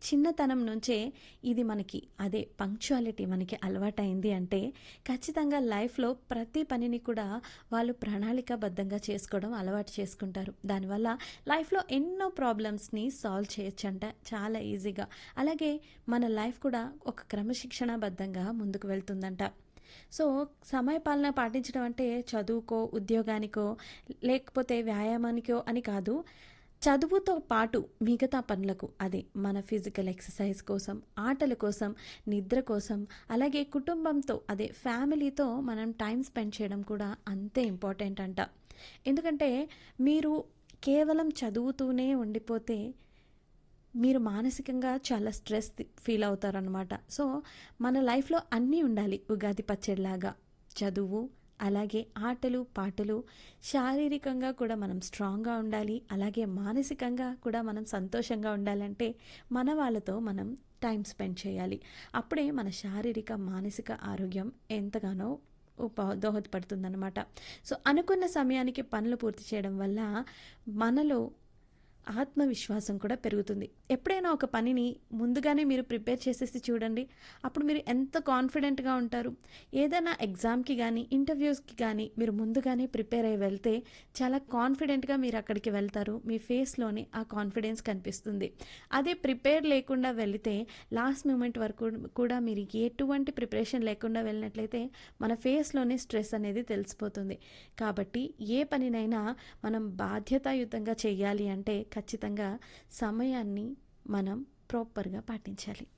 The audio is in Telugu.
చిన్నతనం నుంచే ఇది మనకి అదే పంక్చువాలిటీ మనకి అలవాటైంది అంటే ఖచ్చితంగా లైఫ్లో ప్రతి పనిని కూడా వాళ్ళు ప్రణాళికాబద్ధంగా చేసుకోవడం అలవాటు చేసుకుంటారు దానివల్ల లైఫ్లో ఎన్నో ప్రాబ్లమ్స్ని సాల్వ్ చేయొచ్చంట చాలా ఈజీగా అలాగే మన లైఫ్ కూడా ఒక క్రమశిక్షణాబద్ధంగా ముందుకు వెళ్తుందంట సో సమయపాలన పాటించడం అంటే చదువుకో ఉద్యోగానికో లేకపోతే వ్యాయామానికో అని కాదు చదువుతో పాటు మిగతా పనులకు అదే మన ఫిజికల్ ఎక్సర్సైజ్ కోసం ఆటల కోసం నిద్ర కోసం అలాగే కుటుంబంతో అదే ఫ్యామిలీతో మనం టైం స్పెండ్ చేయడం కూడా అంతే ఇంపార్టెంట్ అంట ఎందుకంటే మీరు కేవలం చదువుతూనే ఉండిపోతే మీరు మానసికంగా చాలా స్ట్రెస్ ఫీల్ అవుతారనమాట సో మన లైఫ్లో అన్నీ ఉండాలి ఉగాది పచ్చడిలాగా చదువు అలాగే ఆటలు పాటలు శారీరకంగా కూడా మనం స్ట్రాంగ్గా ఉండాలి అలాగే మానసికంగా కూడా మనం సంతోషంగా ఉండాలంటే మన వాళ్ళతో మనం టైం స్పెండ్ చేయాలి అప్పుడే మన శారీరక మానసిక ఆరోగ్యం ఎంతగానో ఉప దోహదపడుతుందన్నమాట సో అనుకున్న సమయానికి పనులు పూర్తి చేయడం వల్ల మనలో ఆత్మవిశ్వాసం కూడా పెరుగుతుంది ఎప్పుడైనా ఒక పనిని ముందుగానే మీరు ప్రిపేర్ చేసేసి చూడండి అప్పుడు మీరు ఎంత కాన్ఫిడెంట్గా ఉంటారు ఏదైనా ఎగ్జామ్కి కానీ ఇంటర్వ్యూస్కి కానీ మీరు ముందుగానే ప్రిపేర్ అయ్యి వెళ్తే చాలా కాన్ఫిడెంట్గా మీరు అక్కడికి వెళ్తారు మీ ఫేస్లోనే ఆ కాన్ఫిడెన్స్ కనిపిస్తుంది అదే ప్రిపేర్ లేకుండా వెళితే లాస్ట్ మూమెంట్ వరకు కూడా మీరు ఎటువంటి ప్రిపరేషన్ లేకుండా వెళ్ళినట్లయితే మన ఫేస్లోనే స్ట్రెస్ అనేది తెలిసిపోతుంది కాబట్టి ఏ పనినైనా మనం బాధ్యతాయుతంగా చేయాలి అంటే ఖచ్చితంగా సమయాన్ని మనం ప్రాపర్గా పాటించాలి